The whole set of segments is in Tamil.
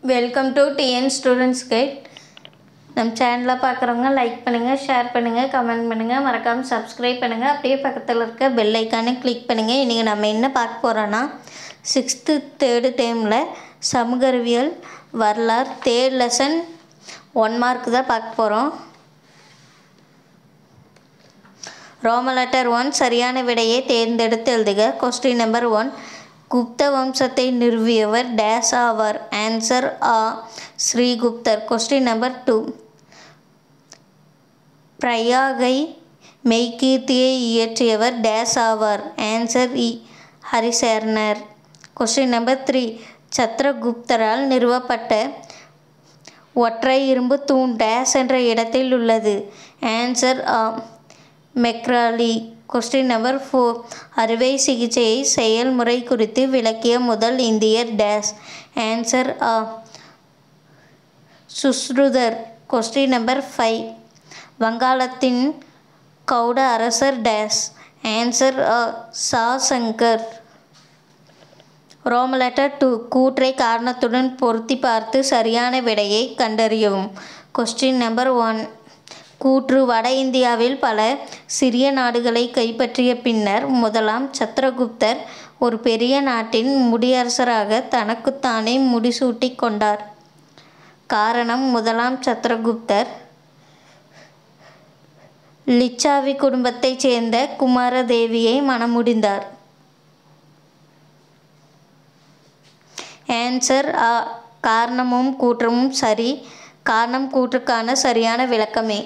welcome to TN students guide நம்ம சேனலில் பார்க்குறவங்க லைக் பண்ணுங்கள் ஷேர் பண்ணுங்கள் கமெண்ட் பண்ணுங்கள் மறக்காமல் சப்ஸ்கிரைப் பண்ணுங்கள் அப்படியே பக்கத்தில் இருக்க பெல் ஐக்கானை கிளிக் பண்ணுங்கள் இன்றைக்கி நம்ம என்ன பார்க்க போகிறோன்னா சிக்ஸ்த்து தேர்டு டைமில் சமூக அறிவியல் வரலாறு தேர்ட் லெசன் ஒன் மார்க் தான் பார்க்க போகிறோம் ரோம லெட்டர் ஒன் சரியான விடையை தேர்ந்தெடுத்து எழுதுக கொஸ்டின் நம்பர் ஒன் குப்த வம்சத்தை நிறுவியவர் டேஸ் ஆவார் ஆன்சர் ஆ ஸ்ரீகுப்தர் கொஸ்டின் நம்பர் டூ பிரயாகை மெய்கீர்த்தியை இயற்றியவர் டேஸ் ஆவார் ஆன்சர் இ ஹரிசேர்னர் கொஸ்டின் நம்பர் த்ரீ சத்ரகுப்தரால் நிறுவப்பட்ட ஒற்றை இரும்பு தூண் டேஸ் என்ற இடத்தில் உள்ளது ஆன்சர் ஆ மெக்ராலி கொஸ்டின் நம்பர் ஃபோர் அறுவை சிகிச்சையை செயல்முறை குறித்து விளக்கிய முதல் இந்தியர் டேஸ் ஆன்சர் ஆ சுஸ்ருதர் கொஸ்டின் நம்பர் ஃபைவ் வங்காளத்தின் கௌட அரசர் டேஸ் ஆன்சர் ஆ சா சங்கர் ரோம லெட்டர் டூ கூற்றை காரணத்துடன் பொருத்தி பார்த்து சரியான விடையை கண்டறியவும் கொஸ்டின் நம்பர் ஒன் கூற்று வட இந்தியாவில் பல சிறிய நாடுகளை கைப்பற்றிய பின்னர் முதலாம் சத்ரகுப்தர் ஒரு பெரிய நாட்டின் முடியரசராக தனக்குத்தானே முடிசூட்டி கொண்டார் காரணம் முதலாம் சத்ரகுப்தர் லிச்சாவி குடும்பத்தைச் சேர்ந்த குமாரதேவியை மணமுடிந்தார் ஆன்சர் ஆ காரணமும் கூற்றமும் சரி காரணம் கூற்றுக்கான சரியான விளக்கமே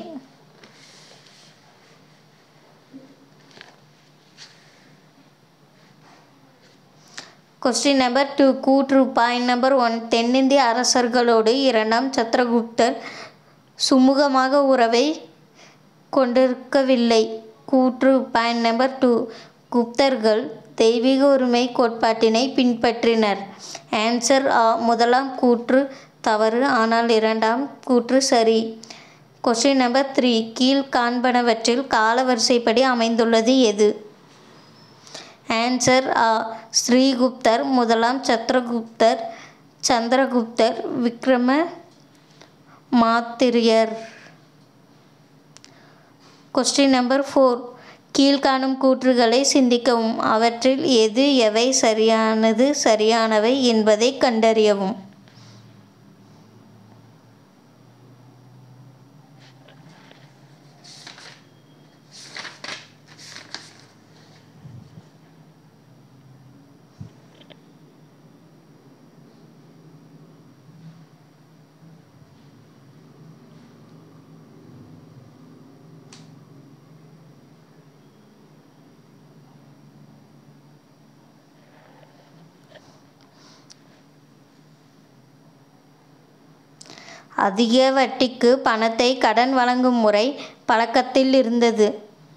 கொஸ்டின் நம்பர் டூ கூற்று பாயிண்ட் நம்பர் ஒன் தென்னிந்திய அரசர்களோடு இரண்டாம் சத்ரகுப்தர் சுமூகமாக உறவை கொண்டிருக்கவில்லை கூற்று பாயிண்ட் நம்பர் டூ குப்தர்கள் தெய்வீக உரிமை கோட்பாட்டினை பின்பற்றினர் ஆன்சர் ஆ முதலாம் கூற்று தவறு ஆனால் இரண்டாம் கூற்று சரி கொஸ்டின் நம்பர் த்ரீ கீழ் காண்பனவற்றில் காலவரிசைப்படி அமைந்துள்ளது எது ஆன்சர் ஆ ஸ்ரீகுப்தர் முதலாம் சத்ரகுப்தர் சந்திரகுப்தர் விக்ரம மாத்திரியர் கொஸ்டின் நம்பர் ஃபோர் கீழ்காணும் கூற்றுகளை சிந்திக்கவும் அவற்றில் எது எவை சரியானது சரியானவை என்பதை கண்டறியவும் அதிக வட்டிக்கு பணத்தை கடன் வழங்கும் முறை பழக்கத்தில் இருந்தது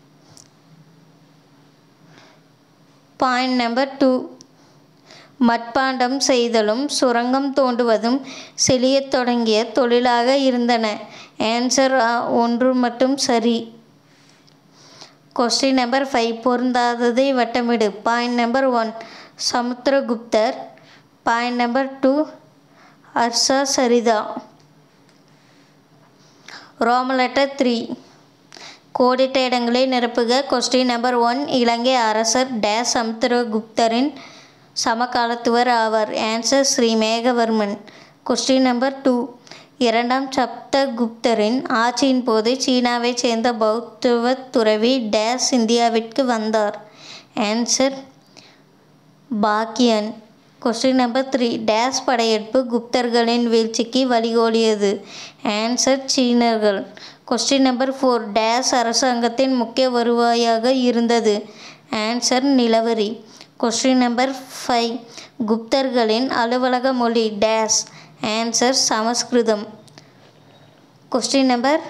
பாயிண்ட் நம்பர் டூ மட்பாண்டம் செய்தலும் சுரங்கம் தோண்டுவதும் செழியத் தொடங்கிய தொழிலாக இருந்தன ஆன்சர் ஒன்று மட்டும் சரி கொஸ்டின் நம்பர் ஃபைவ் பொருந்தாததை வட்டமிடு பாயிண்ட் நம்பர் ஒன் சமுத்திரகுப்தர் point number two Harsha Charita ரோம லெட்டர் த்ரீ கோடிட்ட இடங்களை நிரப்புக கொஸ்டின் நம்பர் ஒன் இலங்கை அரசர் டேஸ் சமுத்திரகுப்தரின் சமகாலத்துவர் ஆவார் ஆன்சர் Sri Meghavarman question number two இரண்டாம் சப்தகுப்தரின் ஆட்சியின் போது சீனாவைச் சேர்ந்த பௌத்தவ துறவி டேஸ் இந்தியாவிற்கு வந்தார் answer Fahien question number three dash படையெடுப்பு குப்தர்களின் வீழ்ச்சிக்கு வழிகோலியது ஆன்சர் சீனர்கள் கொஸ்டின் நம்பர் ஃபோர் டேஸ் அரசாங்கத்தின் முக்கிய வருவாயாக இருந்தது ஆன்சர் நிலவரி கொஸ்டின் நம்பர் ஃபைவ் குப்தர்களின் அலுவலக மொழி டேஸ் ஆன்சர் சமஸ்கிருதம் கொஸ்டின் நம்பர்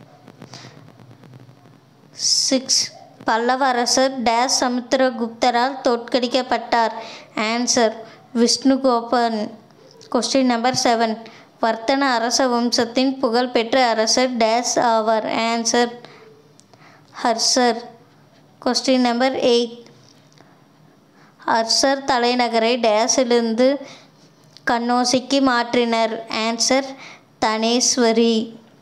சிக்ஸ் பல்லவ அரசர் டேஸ் சமுத்திரகுப்தரால் தோற்கடிக்கப்பட்டார் ஆன்சர் விஷ்ணுகோபன் கொஸ்டின் நம்பர் செவன் வர்த்தன அரச வம்சத்தின் புகழ்பெற்ற அரசர் டேஸ் ஆவார் ஆன்சர் ஹர்ஷர் கொஸ்டின் நம்பர் எயிட் அர்சர் தலைநகரை டேஸிலிருந்து கண்ணோசிக்கு மாற்றினர் ஆன்சர் தனேஸ்வரி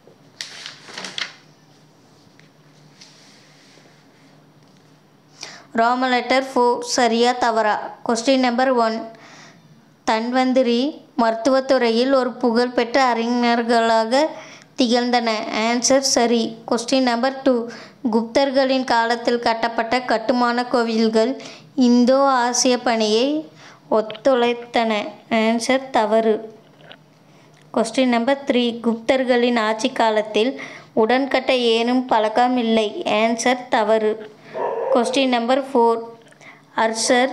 ரோம லெட்டர் ஃபோர் சரியா தவறா கொஸ்டின் நம்பர் ஒன் தன்வந்திரி மருத்துவத்துறையில் ஒரு புகழ்பெற்ற அறிஞர்களாக திகழ்ந்தன ஆன்சர் சரி கொஸ்டின் நம்பர் டூ குப்தர்களின் காலத்தில் கட்டப்பட்ட கட்டுமான கோவில்கள் இந்தோ ஆசிய பணியை ஒத்துழைத்தன ஆன்சர் தவறு கொஸ்டின் நம்பர் த்ரீ குப்தர்களின் ஆட்சி காலத்தில் உடன்கட்டை ஏனும் பழக்கம் இல்லை ஆன்சர் தவறு கொஸ்டின் நம்பர் ஃபோர் அர்சர்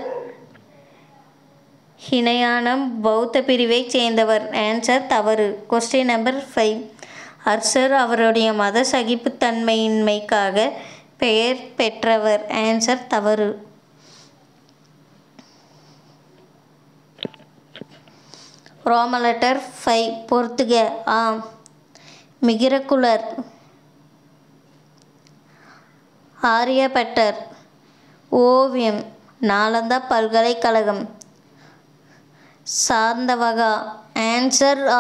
ஹினயானம் பௌத்த பிரிவைச் சேர்ந்தவர் ஆன்சர் தவறு கொஸ்டின் நம்பர் ஃபைவ் அர்சர் அவருடைய மத சகிப்புத்தன்மையின்மைக்காக பெயர் பெற்றவர் ஆன்சர் தவறு ரோம லெட்டர் ஃபைவ் பொறுத்துக ஆம் மிகிரகுலர் ஆரியபட்டர் ஓவியம் நாலந்தா பல்கலைக்கழகம் சார்ந்தவகா ஆன்சர் ஆ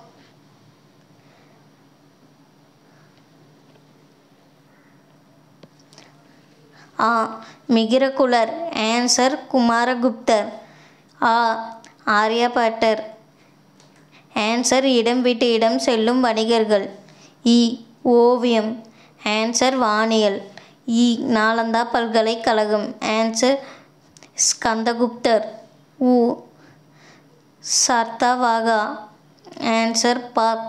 ஆ மிகிரகுலர் ஆன்சர் குமாரகுப்தர் ஆ ஆரியபட்டர் ஆன்சர் இடம் விட்டு இடம் செல்லும் வணிகர்கள் இ ஓவியம் ஆன்சர் வானியல் இ நாலந்தா பல்கலைக்கழகம் ஆன்சர் ஸ்கந்தகுப்தர் உ சர்தாவாகா ஆன்சர் பாக்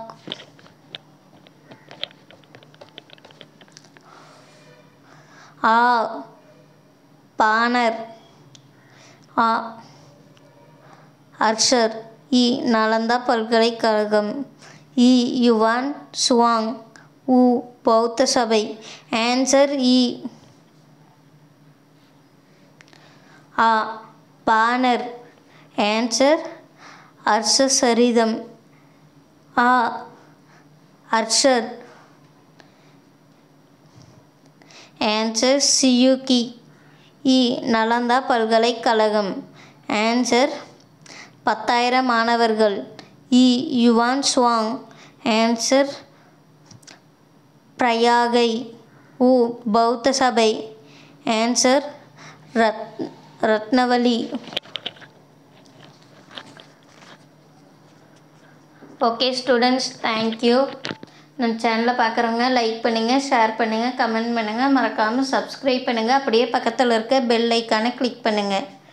ஆ பானர் ஆ அர்ஷர் இ நலந்தா பல்கலைக்கழகம் இ யுவான் சுவாங் உ பௌத்த சபை ஆன்சர் இ ஆ பானர் ஆன்சர் அர்ஷ சரிதம் ஆ அர்ஷர் ஆன்சர் சியுகி இ நலந்தா பல்கலைக்கழகம் ஆன்சர் பத்தாயிரம் மாணவர்கள் இ யுவான் சுவாங் ஆன்சர் பிரயாகை உ பௌத்த சபை ஆன்சர் ரத் ரத்னவலி ஓகே ஸ்டூடெண்ட்ஸ் தேங்க்யூ நம்ம சேனலை பார்க்குறவங்க லைக் பண்ணுங்கள் ஷேர் பண்ணுங்கள் கமெண்ட் பண்ணுங்கள் மறக்காமல் சப்ஸ்கிரைப் பண்ணுங்கள் அப்படியே பக்கத்தில் இருக்க பெல் ஐக்கானை கிளிக் பண்ணுங்கள்